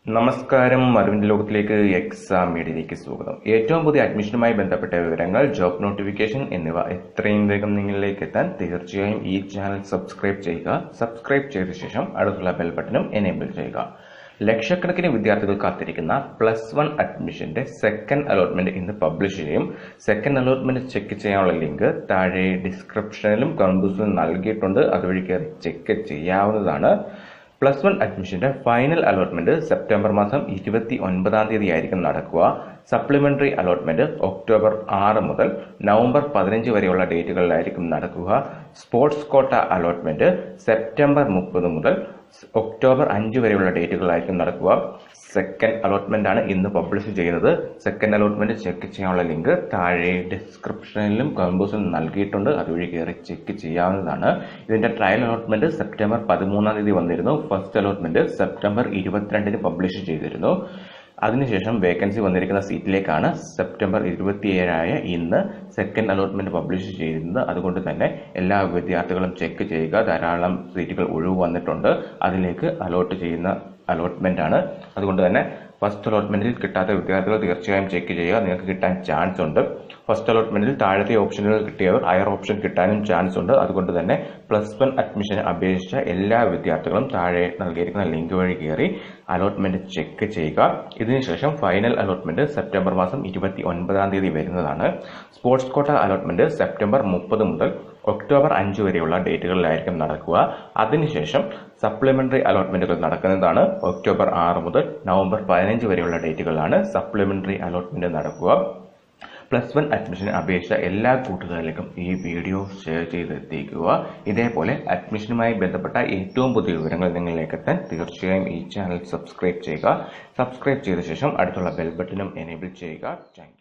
നമസ്കാരം അറിവിന്റെ ലോകത്തിലേക്ക് എക്സാം മീഡിയയിലേക്ക് സ്വാഗതം ഏറ്റവും പുതിയ അഡ്മിഷനുമായി ബന്ധപ്പെട്ട വിവരങ്ങൾ ജോബ് നോട്ടിഫിക്കേഷൻ എന്നിവ എത്രയും വേഗം നിങ്ങളിലേക്ക് എത്താൻ തീർച്ചയായും ഈ ചാനൽ സബ്സ്ക്രൈബ് ചെയ്യുക സബ്സ്ക്രൈബ് ചെയ്ത ശേഷം അടുത്തുള്ള ബെൽ ബട്ടണും എനേബിൾ ചെയ്യുക ലക്ഷക്കണക്കിന് വിദ്യാർത്ഥികൾ കാത്തിരിക്കുന്ന പ്ലസ് വൺ അഡ്മിഷന്റെ സെക്കൻഡ് അലോട്ട്മെന്റ് ഇന്ന് പബ്ലിഷ് ചെയ്യും സെക്കൻഡ് അലോട്ട്മെന്റ് ചെക്ക് ചെയ്യാനുള്ള ലിങ്ക് താഴെ ഡിസ്ക്രിപ്ഷനിലും കമ്പൂസിലും നൽകിയിട്ടുണ്ട് അതുവഴി കയറി ചെക്ക് ചെയ്യാവുന്നതാണ് പ്ലസ് വൺ അഡ്മിഷന്റെ ഫൈനൽ അലോട്ട്മെന്റ് സെപ്റ്റംബർ മാസം ഇരുപത്തി ഒൻപതാം തീയതി ആയിരിക്കും നടക്കുക സപ്ലിമെന്ററി അലോട്ട്മെന്റ് ഒക്ടോബർ ആറ് മുതൽ നവംബർ പതിനഞ്ച് വരെയുള്ള ഡേറ്റുകളിലായിരിക്കും നടക്കുക സ്പോർട്സ് കോട്ട അലോട്ട്മെന്റ് സെപ്റ്റംബർ മുപ്പത് മുതൽ ഒക്ടോബർ അഞ്ച് വരെയുള്ള ഡേറ്റുകളിലായിരിക്കും നടക്കുക സെക്കൻഡ് അലോട്ട്മെന്റ് ആണ് ഇന്ന് പബ്ലിഷ് ചെയ്യുന്നത് സെക്കൻഡ് അലോട്ട്മെന്റ് ചെക്ക് ചെയ്യാനുള്ള ലിങ്ക് താഴെ ഡിസ്ക്രിപ്ഷനിലും കമ്പോസിലും നൽകിയിട്ടുണ്ട് അതുവഴി കയറി ചെക്ക് ചെയ്യാവുന്നതാണ് ഇതിന്റെ ട്രയൽ അലോട്ട്മെന്റ് സെപ്റ്റംബർ പതിമൂന്നാം തീയതി വന്നിരുന്നു ഫസ്റ്റ് അലോട്ട്മെന്റ് സെപ്റ്റംബർ ഇരുപത്തിരണ്ടിന് പബ്ലിഷ് ചെയ്തിരുന്നു അതിനുശേഷം വേക്കൻസി വന്നിരിക്കുന്ന സീറ്റിലേക്കാണ് സെപ്റ്റംബർ ഇരുപത്തിയേഴായ ഇന്ന് സെക്കൻഡ് അലോട്ട്മെന്റ് പബ്ലിഷ് ചെയ്യുന്നത് അതുകൊണ്ട് തന്നെ എല്ലാ വിദ്യാർത്ഥികളും ചെക്ക് ചെയ്യുക ധാരാളം സീറ്റുകൾ ഒഴിവ് വന്നിട്ടുണ്ട് അതിലേക്ക് അലോട്ട് ചെയ്യുന്ന അലോട്ട്മെന്റ് ആണ് അതുകൊണ്ട് തന്നെ ഫസ്റ്റ് അലോട്ട്മെന്റിൽ കിട്ടാത്ത വിദ്യാർത്ഥികൾ തീർച്ചയായും ചെക്ക് ചെയ്യുക നിങ്ങൾക്ക് കിട്ടാൻ ചാൻസ് ഉണ്ട് ഫസ്റ്റ് അലോട്ട്മെന്റിൽ താഴത്തെ ഓപ്ഷനുകൾ കിട്ടിയവർ ഹയർ ഓപ്ഷൻ കിട്ടാനും ചാൻസ് ഉണ്ട് അതുകൊണ്ട് തന്നെ പ്ലസ് വൺ അഡ്മിഷന് അപേക്ഷിച്ച എല്ലാ വിദ്യാർത്ഥികളും താഴെ നൽകിയിരിക്കുന്ന ലിങ്ക് വഴി കയറി അലോട്ട്മെന്റ് ചെക്ക് ചെയ്യുക ഇതിനുശേഷം ഫൈനൽ അലോട്ട്മെന്റ് സെപ്റ്റംബർ മാസം ഇരുപത്തി ഒൻപതാം തീയതി വരുന്നതാണ് സ്പോർട്സ് കോട്ട അലോട്ട്മെന്റ് സെപ്റ്റംബർ മുപ്പത് മുതൽ ഒക്ടോബർ അഞ്ച് വരെയുള്ള ഡേറ്റുകളിലായിരിക്കും നടക്കുക അതിനുശേഷം സപ്ലിമെന്ററി അലോട്ട്മെന്റുകൾ നടക്കുന്നതാണ് ഒക്ടോബർ ആറ് മുതൽ നവംബർ പതിനഞ്ച് വരെയുള്ള ഡേറ്റുകളിലാണ് സപ്ലിമെന്ററി അലോട്ട്മെന്റ് നടക്കുക പ്ലസ് വൺ അഡ്മിഷന് അപേക്ഷിച്ച എല്ലാ കൂട്ടുകാരിലേക്കും ഈ വീഡിയോ ഷെയർ ചെയ്തെത്തിക്കുക ഇതേപോലെ അഡ്മിഷനുമായി ബന്ധപ്പെട്ട ഏറ്റവും പുതിയ വിവരങ്ങൾ നിങ്ങളിലേക്ക് എത്താൻ തീർച്ചയായും ഈ ചാനൽ സബ്സ്ക്രൈബ് ചെയ്യുക സബ്സ്ക്രൈബ് ചെയ്ത ശേഷം അടുത്തുള്ള ബെൽ ബട്ടണും എനേബിൾ ചെയ്യുക താങ്ക്